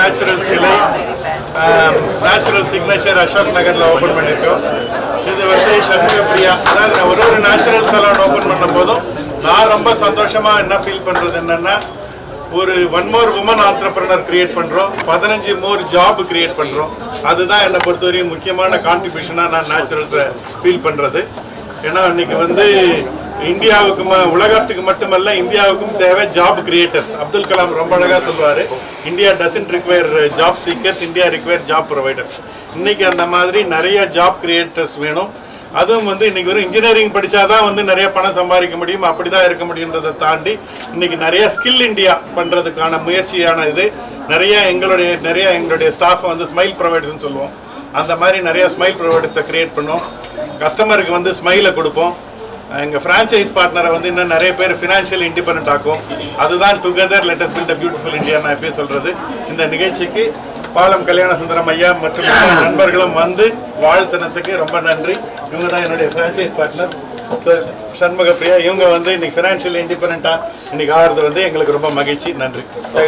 naturals கிளை natural signature Ashok நகரில் open பண்ணியிருக்கோம் இது வந்து சண்முக பிரியா அதாவது நான் ஒரு ஒரு நேச்சுரல் சலூன் ஓப்பன் பண்ணும் போதும் நான் ரொம்ப சந்தோஷமாக என்ன ஃபீல் பண்ணுறது என்னென்னா ஒரு one more woman entrepreneur create பண்ணுறோம் பதினஞ்சு மோர் ஜாப் கிரியேட் பண்ணுறோம் அதுதான் என்னை பொறுத்தவரையும் முக்கியமான கான்ட்ரிபியூஷனாக நான் நேச்சுரல்ஸை ஃபீல் பண்ணுறது ஏன்னா இன்னைக்கு வந்து இந்தியாவுக்கு ம- உலகத்துக்கு மட்டுமல்ல இந்தியாவுக்கும் தேவை ஜாப் கிரியேட்டர்ஸ் அப்துல் கலாம் ரொம்ப அழகாக சொல்லுவார் India doesn't require job seekers India require job providers இன்னைக்கு அந்த மாதிரி நிறைய ஜாப் கிரியேட்டர்ஸ் வேணும் அதுவும் வந்து இன்னைக்கு ஒரு இன்ஜினியரிங் படிச்சாதான் வந்து நிறைய பணம் சம்பாதிக்க முடியும் அப்படிதான் இருக்க முடியுன்றதை தாண்டி இன்னைக்கு நிறைய ஸ்கில் இந்தியா பண்றதுக்கான முயற்சியான இது நிறைய எங்களுடைய நிறைய எங்களுடைய ஸ்டாஃப் வந்து ஸ்மைல் ப்ரொவைடர்ஸ்னு சொல்லுவோம் அந்த மாதிரி நிறைய ஸ்மைல் ப்ரொவைடர்ஸை கிரியேட் பண்ணோம் கஸ்டமருக்கு வந்து ஸ்மைலை கொடுப்போம் எங்கள் ஃப்ரான்ச்சைஸ் பார்ட்னரை வந்து இன்னும் நிறைய பேர் ஃபினான்ஷியல் இண்டிபெண்ட் ஆக்கும் அதுதான் together let's build a beautiful India நான் எப்பயும் சொல்கிறது இந்த நிகழ்ச்சிக்கு பாலம் கல்யாண சுந்தரம் ஐயா மற்றும் எல்லா நண்பர்களும் வந்து வாழ்த்தினத்துக்கு ரொம்ப நன்றி இவங்க தான் என்னுடைய ஃப்ரான்ச்சைஸ் பார்ட்னர் சண்முக பிரியா இவங்க வந்து இன்னைக்கு ஃபினான்ஷியல் இண்டிபெண்ட்டாக இன்னைக்கு ஆகிறது வந்து எங்களுக்கு ரொம்ப மகிழ்ச்சி நன்றி